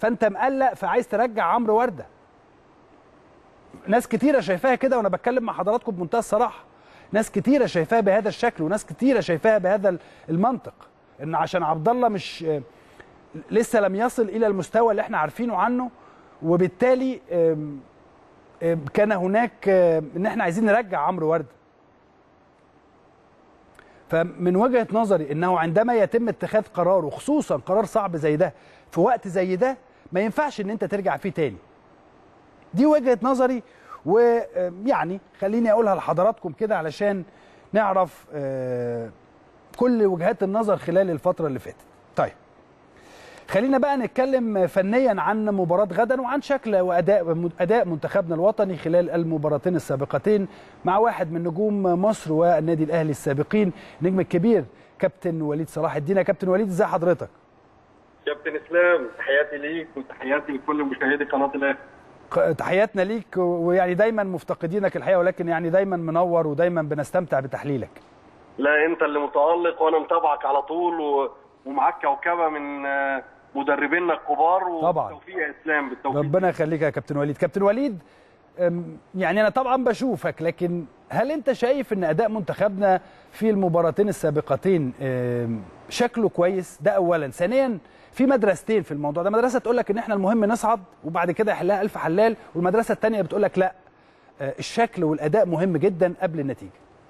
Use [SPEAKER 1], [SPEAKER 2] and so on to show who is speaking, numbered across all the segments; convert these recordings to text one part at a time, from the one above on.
[SPEAKER 1] فانت مقلق فعايز ترجع عمرو ورده ناس كتيره شايفاها كده وانا بتكلم مع حضراتكم بمنتهى الصراحه ناس كتيره شايفاها بهذا الشكل وناس كتيره شايفاها بهذا المنطق ان عشان عبد الله مش لسه لم يصل الى المستوى اللي احنا عارفينه عنه وبالتالي آم، آم، كان هناك آم، ان احنا عايزين نرجع عمرو ورده فمن وجهه نظري انه عندما يتم اتخاذ قرار وخصوصا قرار صعب زي ده في وقت زي ده ما ينفعش ان انت ترجع فيه تاني دي وجهه نظري ويعني خليني اقولها لحضراتكم كده علشان نعرف آه، كل وجهات النظر خلال الفتره اللي فاتت طيب خلينا بقى نتكلم فنيا عن مباراة غدا وعن شكل وأداء أداء منتخبنا الوطني خلال المباراتين السابقتين مع واحد من نجوم مصر والنادي الأهلي السابقين النجم الكبير كابتن وليد صلاح الدين يا كابتن وليد ازي حضرتك؟
[SPEAKER 2] كابتن اسلام تحياتي ليك وتحياتي لكل مشاهدي قناه الاهلي
[SPEAKER 1] ق- تحياتنا ليك ويعني دايما مفتقدينك الحقيقة ولكن يعني دايما منور ودايما بنستمتع بتحليلك
[SPEAKER 2] لا انت اللي متالق وانا متابعك على طول و... ومعاك كوكبه من آه، مدربينا الكبار
[SPEAKER 1] طبعاً.
[SPEAKER 2] بالتوفيق يا اسلام بالتوفيق
[SPEAKER 1] ربنا يخليك يا كابتن وليد كابتن وليد أم، يعني انا طبعا بشوفك لكن هل انت شايف ان اداء منتخبنا في المباراتين السابقتين أم، شكله كويس ده اولا ثانيا في مدرستين في الموضوع ده مدرسه تقول لك ان احنا المهم نصعد وبعد كده يحلها الف حلال والمدرسه الثانيه بتقول لك لا أه، الشكل والاداء مهم جدا قبل النتيجه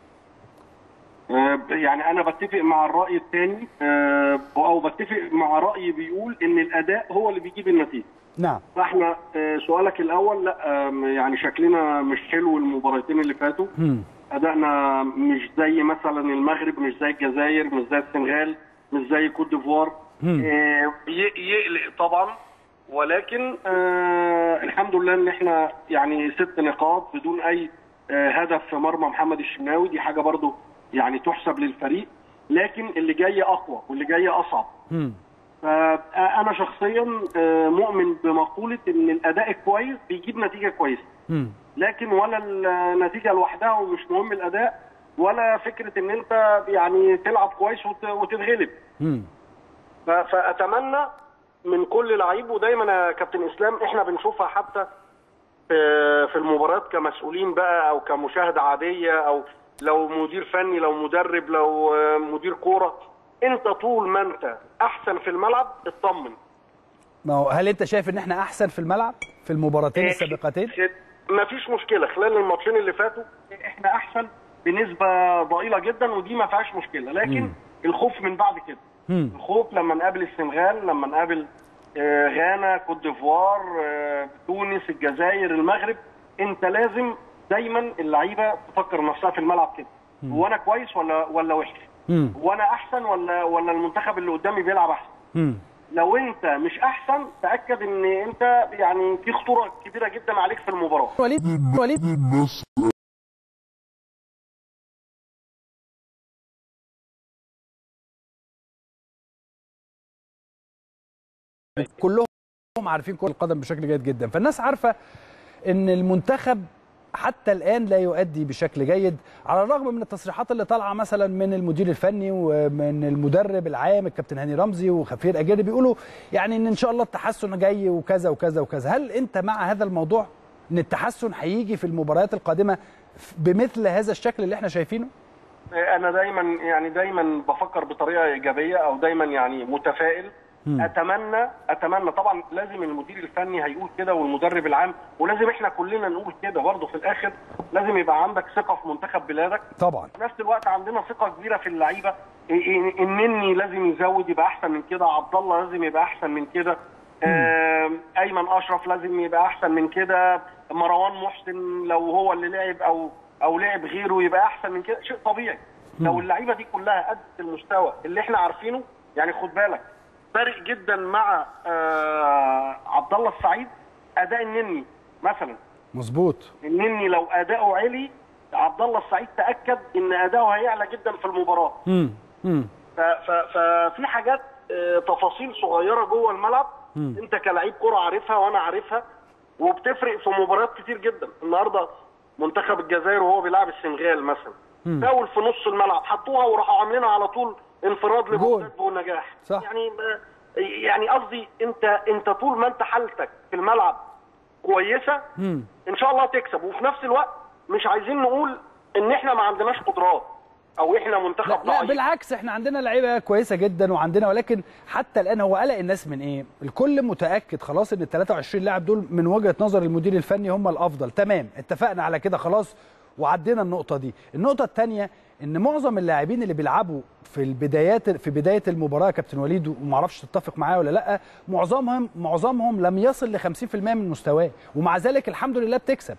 [SPEAKER 2] آه، يعني انا بتفق مع الراي الثاني او بتفق مع راي بيقول ان الاداء هو اللي بيجيب النتيجه
[SPEAKER 1] نعم
[SPEAKER 2] فاحنا آه، سؤالك الاول لا آم، يعني شكلنا مش حلو المباراتين اللي فاتوا
[SPEAKER 1] هم.
[SPEAKER 2] ادائنا مش زي مثلا المغرب مش زي الجزائر مش زي السنغال مش زي كوت ديفوار
[SPEAKER 1] مم.
[SPEAKER 2] آه، ي- يقلق طبعا ولكن آه الحمد لله ان احنا يعني ست نقاط بدون اي آه هدف في مرمى محمد الشناوي دي حاجه برضو يعني تحسب للفريق لكن اللي جاي اقوى واللي جاي اصعب
[SPEAKER 1] هم.
[SPEAKER 2] فانا شخصيا آه مؤمن بمقوله ان الاداء الكويس بيجيب نتيجه كويسه
[SPEAKER 1] هم.
[SPEAKER 2] لكن ولا النتيجه لوحدها ومش مهم الاداء ولا فكره ان انت يعني تلعب كويس وت- وتتغلب
[SPEAKER 1] هم.
[SPEAKER 2] ف- فاتمنى من كل لعيب ودايما يا كابتن اسلام احنا بنشوفها حتى في في المباريات كمسؤولين بقى او كمشاهده عاديه او لو مدير فني لو مدرب لو آه، مدير كوره انت طول ما انت احسن في الملعب اطمن
[SPEAKER 1] ما هو هل انت شايف ان احنا احسن في الملعب في المباراتين السابقتين
[SPEAKER 2] ما فيش مشكله خلال الماتشين اللي فاتوا احنا احسن بنسبه ضئيله جدا ودي ما فيهاش مشكله لكن
[SPEAKER 1] مم.
[SPEAKER 2] الخوف من بعد كده
[SPEAKER 1] هم.
[SPEAKER 2] الخوف لما نقابل السنغال لما نقابل آه، غانا كوت ديفوار آه، تونس الجزائر المغرب انت لازم دايما اللعيبه تفكر نفسها في الملعب كده هو انا كويس ولا ولا وحش
[SPEAKER 1] هم.
[SPEAKER 2] هو انا احسن ولا ولا المنتخب اللي قدامي بيلعب احسن
[SPEAKER 1] هم.
[SPEAKER 2] لو انت مش احسن تاكد ان انت يعني في خطوره كبيره جدا عليك في المباراه
[SPEAKER 1] وليد وليد كلهم عارفين كرة القدم بشكل جيد جدا فالناس عارفة ان المنتخب حتى الان لا يؤدي بشكل جيد على الرغم من التصريحات اللي طالعه مثلا من المدير الفني ومن المدرب العام الكابتن هاني رمزي وخفير اجيري بيقولوا يعني ان ان شاء الله التحسن جاي وكذا وكذا وكذا هل انت مع هذا الموضوع ان التحسن هيجي في المباريات القادمه بمثل هذا الشكل اللي احنا شايفينه
[SPEAKER 2] انا دايما يعني دايما بفكر بطريقه ايجابيه او دايما يعني متفائل
[SPEAKER 1] مم.
[SPEAKER 2] اتمنى اتمنى طبعا لازم المدير الفني هيقول كده والمدرب العام ولازم احنا كلنا نقول كده برضه في الاخر لازم يبقى عندك ثقه في منتخب بلادك
[SPEAKER 1] طبعا
[SPEAKER 2] في نفس الوقت عندنا ثقه كبيره في اللعيبه إيه- إيه- النني لازم يزود يبقى احسن من كده عبد الله لازم يبقى احسن من كده آم، ايمن اشرف لازم يبقى احسن من كده مروان محسن لو هو اللي لعب او او لعب غيره يبقى احسن من كده شيء طبيعي لو اللعيبه دي كلها قد المستوى اللي احنا عارفينه يعني خد بالك فارق جدا مع آه، عبد الله السعيد اداء النني مثلا
[SPEAKER 1] مظبوط
[SPEAKER 2] النني لو اداؤه عالي عبد الله السعيد تاكد ان اداؤه هيعلى جدا في المباراه
[SPEAKER 1] امم امم
[SPEAKER 2] ف- ف- ففي حاجات آه، تفاصيل صغيره جوه الملعب
[SPEAKER 1] مم.
[SPEAKER 2] انت كلاعب كره عارفها وانا عارفها وبتفرق في مباريات كتير جدا النهارده منتخب الجزائر وهو بيلعب السنغال مثلا
[SPEAKER 1] مم.
[SPEAKER 2] فاول في نص الملعب حطوها وراحوا عاملينها على طول انفراد
[SPEAKER 1] جول.
[SPEAKER 2] لبغداد ونجاح
[SPEAKER 1] صح.
[SPEAKER 2] يعني ما- يعني قصدي انت انت طول ما انت حالتك في الملعب كويسه ان شاء الله تكسب وفي نفس الوقت مش عايزين نقول ان احنا ما عندناش قدرات او احنا منتخب
[SPEAKER 1] لا, لا
[SPEAKER 2] ضعيف
[SPEAKER 1] بالعكس احنا عندنا لعيبه كويسه جدا وعندنا ولكن حتى الان هو قلق الناس من ايه؟ الكل متاكد خلاص ان ال 23 لاعب دول من وجهه نظر المدير الفني هم الافضل تمام اتفقنا على كده خلاص وعدينا النقطه دي النقطه الثانيه ان معظم اللاعبين اللي بيلعبوا في البدايات في بدايه المباراه يا كابتن وليد وما اعرفش تتفق معايا ولا لا معظمهم معظمهم لم يصل ل 50% من مستواه ومع ذلك الحمد لله بتكسب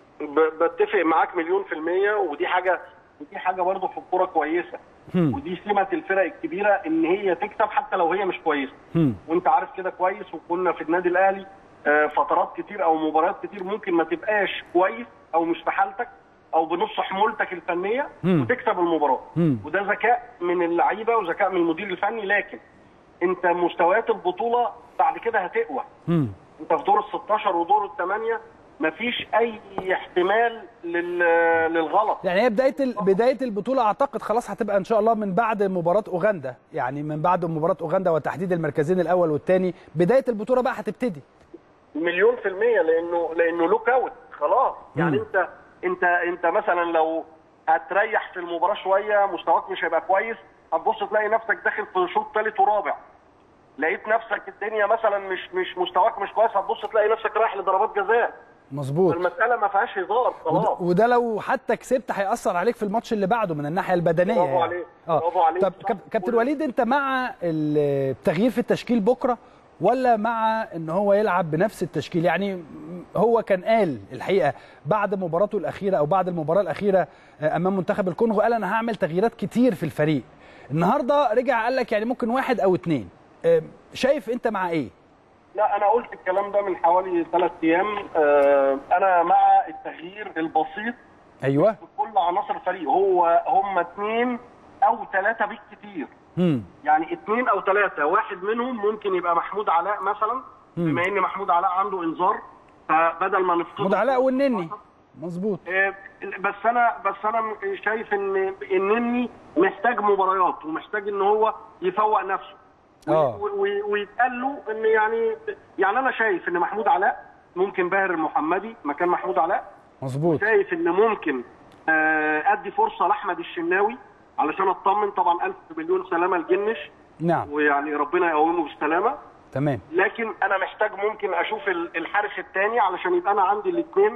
[SPEAKER 2] ب- بتفق معاك مليون في المية ودي حاجة ودي حاجة برضه في الكورة كويسة ودي سمة الفرق الكبيرة ان هي تكسب حتى لو هي مش كويسة وانت عارف كده كويس وكنا في النادي الاهلي آه، فترات كتير او مباريات كتير ممكن ما تبقاش كويس او مش في حالتك او بنص حمولتك الفنية وتكسب المباراة وده ذكاء من اللعيبة وذكاء من المدير الفني لكن انت مستويات البطولة بعد كده هتقوى انت في دور ال 16 ودور الثمانية مفيش اي احتمال لل... للغلط
[SPEAKER 1] يعني هي بدايه ال- بدايه البطوله اعتقد خلاص هتبقى ان شاء الله من بعد مباراه اوغندا يعني من بعد مباراه اوغندا وتحديد المركزين الاول والثاني بدايه البطوله بقى هتبتدي
[SPEAKER 2] مليون في المية لانه لانه لوك اوت خلاص يعني انت انت انت مثلا لو هتريح في المباراة شوية مستواك مش هيبقى كويس هتبص تلاقي نفسك داخل في شوط ثالث ورابع لقيت نفسك الدنيا مثلا مش مش مستواك مش كويس هتبص تلاقي نفسك رايح لضربات جزاء
[SPEAKER 1] مظبوط
[SPEAKER 2] المسألة ما فيهاش هزار
[SPEAKER 1] وده,
[SPEAKER 2] خلاص
[SPEAKER 1] وده لو حتى كسبت هيأثر عليك في الماتش اللي بعده من الناحيه البدنيه
[SPEAKER 2] برافو
[SPEAKER 1] يعني.
[SPEAKER 2] عليك، برافو عليك.
[SPEAKER 1] طب كاب- كابتن وليد انت مع التغيير في التشكيل بكره ولا مع ان هو يلعب بنفس التشكيل يعني هو كان قال الحقيقه بعد مباراته الاخيره او بعد المباراه الاخيره امام منتخب الكونغو قال انا هعمل تغييرات كتير في الفريق النهارده رجع قال لك يعني ممكن واحد او اتنين شايف انت مع ايه
[SPEAKER 2] لا انا قلت الكلام ده من حوالي ثلاث ايام آه، انا مع التغيير البسيط
[SPEAKER 1] ايوه
[SPEAKER 2] في كل عناصر الفريق هو هم اثنين او ثلاثه بالكثير
[SPEAKER 1] امم
[SPEAKER 2] يعني اثنين او ثلاثه واحد منهم ممكن يبقى محمود علاء مثلا بما ان محمود علاء عنده انذار فبدل ما نفقده
[SPEAKER 1] محمود علاء والنني مظبوط
[SPEAKER 2] آه، بس انا بس انا شايف ان النني محتاج مباريات ومحتاج ان هو يفوق نفسه
[SPEAKER 1] آه.
[SPEAKER 2] و- و- ويتقال له ان يعني يعني انا شايف ان محمود علاء ممكن باهر المحمدي مكان محمود علاء
[SPEAKER 1] مظبوط
[SPEAKER 2] شايف ان ممكن آه، ادي فرصه لاحمد الشناوي علشان اطمن طبعا الف مليون سلامه لجنش
[SPEAKER 1] نعم
[SPEAKER 2] ويعني ربنا يقومه بالسلامه
[SPEAKER 1] تمام
[SPEAKER 2] لكن انا محتاج ممكن اشوف ال- الحارس الثاني علشان يبقى انا عندي الاثنين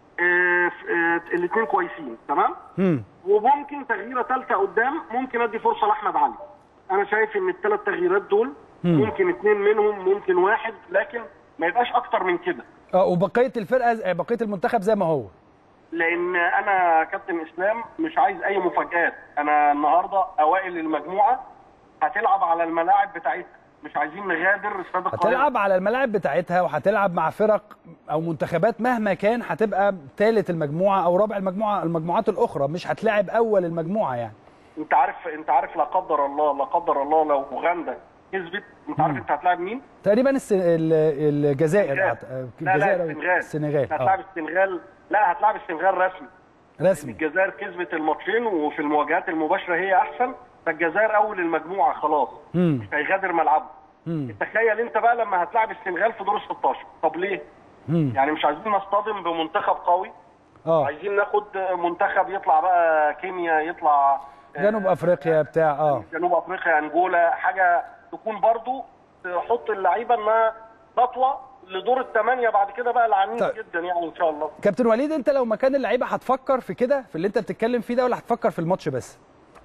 [SPEAKER 2] الاثنين كويسين تمام
[SPEAKER 1] امم
[SPEAKER 2] وممكن تغييره ثالثه قدام ممكن ادي فرصه لاحمد علي انا شايف ان الثلاث تغييرات دول ممكن اثنين منهم ممكن واحد لكن ما يبقاش اكتر من كده
[SPEAKER 1] اه وبقيه الفرقه بقيه المنتخب زي ما هو
[SPEAKER 2] لان انا كابتن اسلام مش عايز اي مفاجآت انا النهارده اوائل المجموعه هتلعب على الملاعب بتاعتها مش عايزين نغادر استاد القاهره
[SPEAKER 1] هتلعب على الملاعب بتاعتها وهتلعب مع فرق او منتخبات مهما كان هتبقى ثالث المجموعه او رابع المجموعه المجموعات الاخرى مش هتلاعب اول المجموعه يعني
[SPEAKER 2] انت عارف انت عارف لا قدر الله لا قدر الله لو اوغندا كسبت انت عارف انت هتلاعب مين؟
[SPEAKER 1] تقريبا الس... ال- الجزائر
[SPEAKER 2] لا
[SPEAKER 1] أعت-
[SPEAKER 2] لا
[SPEAKER 1] الجزائر أو
[SPEAKER 2] السنغال
[SPEAKER 1] السنغال
[SPEAKER 2] هتلاعب
[SPEAKER 1] اه
[SPEAKER 2] السنغال لا هتلاعب السنغال رسمي
[SPEAKER 1] رسمي
[SPEAKER 2] الجزائر كسبت الماتشين وفي المواجهات المباشره هي احسن فالجزائر اول المجموعه خلاص
[SPEAKER 1] مم.
[SPEAKER 2] مش هيغادر ملعبه تخيل انت بقى لما هتلاعب السنغال في دور ال 16 طب ليه؟
[SPEAKER 1] مم.
[SPEAKER 2] يعني مش عايزين نصطدم بمنتخب قوي
[SPEAKER 1] اه
[SPEAKER 2] عايزين ناخد منتخب يطلع بقى كينيا يطلع آه،
[SPEAKER 1] جنوب افريقيا بتاع اه
[SPEAKER 2] جنوب افريقيا انجولا حاجه تكون برضو تحط اللعيبه انها خطوه لدور الثمانيه بعد كده بقى العنيف
[SPEAKER 1] طيب.
[SPEAKER 2] جدا يعني ان شاء الله
[SPEAKER 1] كابتن وليد انت لو مكان اللعيبه هتفكر في كده في اللي انت بتتكلم فيه ده ولا هتفكر في الماتش بس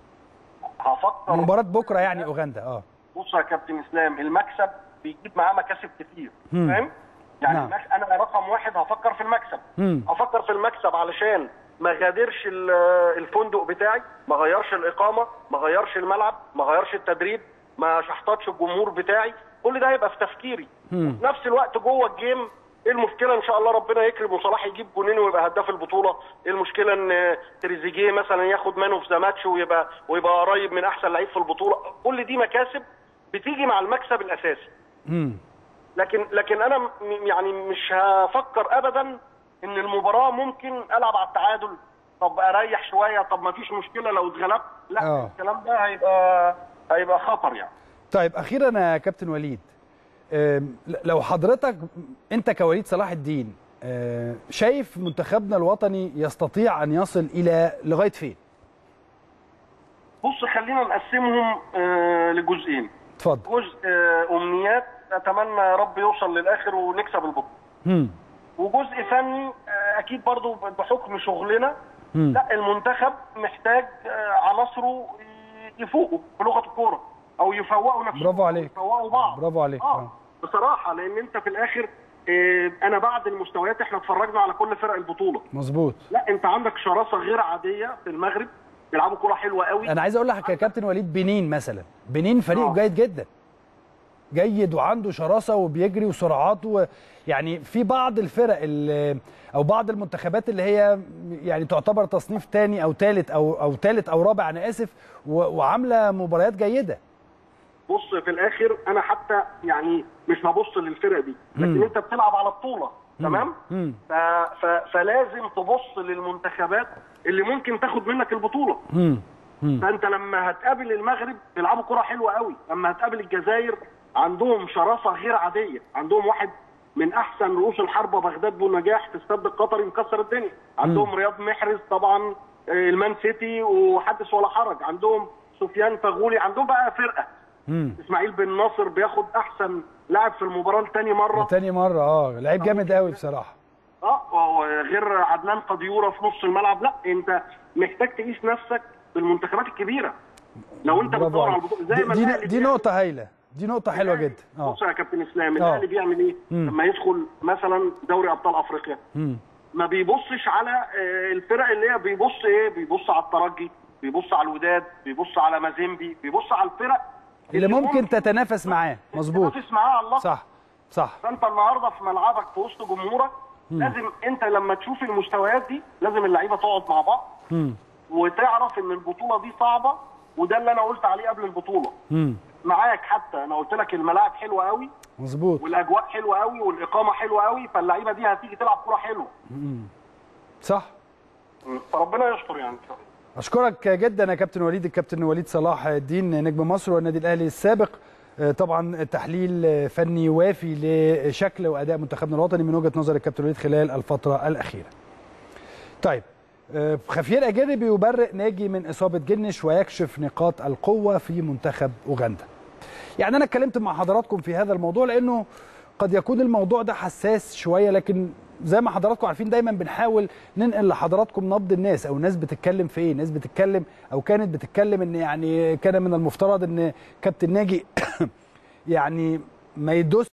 [SPEAKER 2] هفكر
[SPEAKER 1] مباراه بكره يعني اوغندا اه
[SPEAKER 2] بص يا كابتن اسلام المكسب بيجيب معاه مكاسب كتير
[SPEAKER 1] مم.
[SPEAKER 2] فاهم؟ يعني
[SPEAKER 1] نعم.
[SPEAKER 2] المك... انا رقم واحد هفكر في المكسب
[SPEAKER 1] مم.
[SPEAKER 2] هفكر في المكسب علشان ما غادرش ال- الفندق بتاعي ما غيرش الاقامه ما غيرش الملعب ما غيرش التدريب ما شحطتش الجمهور بتاعي كل ده هيبقى في تفكيري
[SPEAKER 1] مم.
[SPEAKER 2] في نفس الوقت جوه الجيم ايه المشكله ان شاء الله ربنا يكرم وصلاح يجيب جونين ويبقى هداف البطوله ايه المشكله ان تريزيجيه مثلا ياخد مان اوف ذا ماتش ويبقى ويبقى قريب من احسن لعيب في البطوله كل دي مكاسب بتيجي مع المكسب الاساسي
[SPEAKER 1] امم
[SPEAKER 2] لكن لكن انا م- يعني مش هفكر ابدا ان المباراه ممكن العب على التعادل طب اريح شويه طب ما فيش مشكله لو اتغلبت لا
[SPEAKER 1] آه.
[SPEAKER 2] الكلام ده هيبقى هيبقى خطر يعني
[SPEAKER 1] طيب اخيرا يا كابتن وليد آم، لو حضرتك انت كوليد صلاح الدين آه، شايف منتخبنا الوطني يستطيع ان يصل الى لغايه فين
[SPEAKER 2] بص خلينا نقسمهم آه، لجزئين
[SPEAKER 1] اتفضل
[SPEAKER 2] جزء آه، امنيات اتمنى يا رب يوصل للاخر ونكسب البطوله
[SPEAKER 1] مم.
[SPEAKER 2] وجزء فني آه، اكيد برضو بحكم شغلنا
[SPEAKER 1] مم.
[SPEAKER 2] لا المنتخب محتاج آه، عناصره يفوقوا بلغه الكوره او يفوقوا نفسهم
[SPEAKER 1] برافو عليك.
[SPEAKER 2] يفوقوا بعض
[SPEAKER 1] برافو عليك.
[SPEAKER 2] اه
[SPEAKER 1] آه.
[SPEAKER 2] بصراحه لان انت في الاخر آه، انا بعد المستويات احنا اتفرجنا على كل فرق البطوله
[SPEAKER 1] مظبوط
[SPEAKER 2] لا انت عندك شراسه غير عاديه في المغرب بيلعبوا كوره حلوه قوي
[SPEAKER 1] انا عايز اقول لك يا كابتن وليد بنين مثلا بنين فريق
[SPEAKER 2] آه.
[SPEAKER 1] جيد جدا جيد وعنده شراسه وبيجري وسرعات و... يعني في بعض الفرق اللي او بعض المنتخبات اللي هي يعني تعتبر تصنيف تاني او ثالث او او ثالث او رابع انا اسف و... وعامله مباريات جيده
[SPEAKER 2] بص في الاخر انا حتى يعني مش هبص للفرق دي لكن
[SPEAKER 1] مم.
[SPEAKER 2] انت بتلعب على بطوله تمام
[SPEAKER 1] مم.
[SPEAKER 2] ف... ف... فلازم تبص للمنتخبات اللي ممكن تاخد منك البطوله
[SPEAKER 1] مم. مم.
[SPEAKER 2] فانت لما هتقابل المغرب بيلعبوا كره حلوه قوي لما هتقابل الجزائر عندهم شراسه غير عاديه عندهم واحد من احسن رؤوس الحربه بغداد بونجاح في استاد القطري مكسر الدنيا عندهم رياض محرز طبعا آه، المان سيتي وحدث ولا حرج عندهم سفيان فغولي عندهم بقى فرقه
[SPEAKER 1] مم.
[SPEAKER 2] اسماعيل بن ناصر بياخد احسن لاعب في المباراه لتاني مره
[SPEAKER 1] تاني مره اه لعيب جامد قوي بصراحه
[SPEAKER 2] اه غير عدنان قديوره في نص الملعب لا انت محتاج تقيس نفسك بالمنتخبات الكبيره لو انت
[SPEAKER 1] برافو
[SPEAKER 2] بتدور على
[SPEAKER 1] عليك.
[SPEAKER 2] البطوله زي ما
[SPEAKER 1] دي,
[SPEAKER 2] الأهلي
[SPEAKER 1] دي, دي
[SPEAKER 2] بيعمل.
[SPEAKER 1] نقطه هايله دي نقطه حلوه جدا اه
[SPEAKER 2] بص يا كابتن اسلام
[SPEAKER 1] آه.
[SPEAKER 2] الاهلي بيعمل ايه؟
[SPEAKER 1] مم.
[SPEAKER 2] لما يدخل مثلا دوري ابطال افريقيا
[SPEAKER 1] مم.
[SPEAKER 2] ما بيبصش على آه، الفرق اللي هي بيبص ايه؟ بيبص على الترجي بيبص على الوداد بيبص على مازيمبي بيبص على الفرق
[SPEAKER 1] اللي ممكن تتنافس معاه مظبوط
[SPEAKER 2] تنافس معاه على الله
[SPEAKER 1] صح صح
[SPEAKER 2] فانت النهارده في ملعبك في وسط جمهورك لازم انت لما تشوف المستويات دي لازم اللعيبه تقعد مع بعض
[SPEAKER 1] مم.
[SPEAKER 2] وتعرف ان البطوله دي صعبه وده اللي انا قلت عليه قبل البطوله
[SPEAKER 1] مم.
[SPEAKER 2] معاك حتى انا قلت لك الملاعب حلوه قوي
[SPEAKER 1] مظبوط
[SPEAKER 2] والاجواء حلوه قوي والاقامه حلوه قوي فاللعيبه دي هتيجي تلعب كوره حلوه
[SPEAKER 1] صح
[SPEAKER 2] فربنا يستر يعني ان شاء الله
[SPEAKER 1] اشكرك جدا يا كابتن وليد الكابتن وليد صلاح الدين نجم مصر والنادي الاهلي السابق آه، طبعا تحليل آه، فني وافي لشكل واداء منتخبنا الوطني من وجهه نظر الكابتن وليد خلال الفتره الاخيره. طيب آه، خفير اجري بيبرئ ناجي من اصابه جنش ويكشف نقاط القوه في منتخب اوغندا. يعني انا اتكلمت مع حضراتكم في هذا الموضوع لانه قد يكون الموضوع ده حساس شويه لكن زي ما حضراتكم عارفين دايما بنحاول ننقل لحضراتكم نبض الناس او الناس بتتكلم في ايه ناس بتتكلم او كانت بتتكلم ان يعني كان من المفترض ان كابتن ناجي يعني ما يدوس